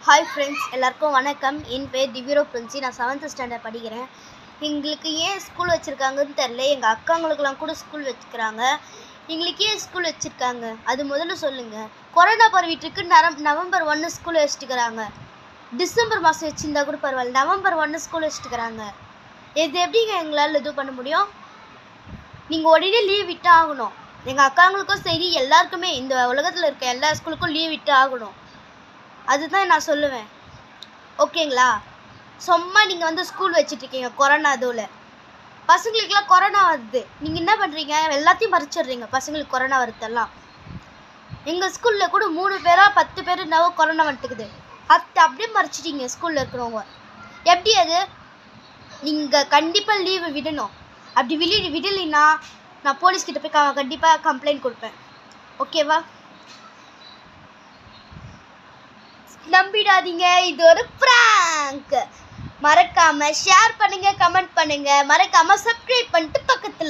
hi friends எல்லாருக்கும் வணக்கம் என் பேர் திவ்யரோ பிரின்சி நான் செவன்த் ஸ்டாண்டர்ட் படிக்கிறேன் எங்களுக்கு ஏன் ஸ்கூல் வச்சுருக்காங்கன்னு தெரில எங்கள் அக்காங்களுக்கெல்லாம் கூட ஸ்கூல் வச்சுக்கிறாங்க எங்களுக்கு ஏன் ஸ்கூல் வச்சுருக்காங்க அது முதல்ல சொல்லுங்கள் கொரோனா பரவிட்டுருக்கு நரம் நவம்பர் ஒன்று ஸ்கூல் வச்சுட்டுக்கிறாங்க டிசம்பர் மாதம் வச்சுருந்தா கூட பரவாயில்ல நவம்பர் ஒன்று ஸ்கூல் வச்சுட்டுக்கிறாங்க இது எப்படிங்க எங்களால் இது பண்ண முடியும் நீங்கள் உடனே லீவ் விட்டு ஆகணும் எங்கள் அக்காங்களுக்கும் சரி எல்லாருக்குமே இந்த உலகத்தில் இருக்க எல்லா ஸ்கூலுக்கும் லீவ் விட்டு ஆகணும் அதுதான் நான் சொல்லுவேன் ஓகேங்களா சும்மா நீங்கள் வந்து ஸ்கூல் வச்சுட்ருக்கீங்க கொரோனா இதுவில் பசங்களுக்குலாம் கொரோனா வருது நீங்கள் என்ன பண்ணுறீங்க எல்லாத்தையும் மறைச்சிடுறீங்க பசங்களுக்கு கொரோனா வருதெல்லாம் எங்கள் ஸ்கூலில் கூட மூணு பேரா பத்து பேர் என்னவோ கொரோனா வந்துட்டுக்குது அது அப்படியே மறைச்சிட்டீங்க ஸ்கூலில் இருக்கிறவங்க எப்படி அது நீங்கள் கண்டிப்பாக லீவு விடணும் அப்படி விழி விடலைன்னா நான் போலீஸ்கிட்ட போய் க கண்டிப்பாக கம்ப்ளைண்ட் கொடுப்பேன் ஓகேவா நம்பிடாதீங்க இது ஒரு ப்ராங்க் மறக்காம ஷேர் பண்ணுங்க கமெண்ட் பண்ணுங்க மறக்காம சப்ஸ்கிரைப் பண்ணிட்டு பக்கத்துல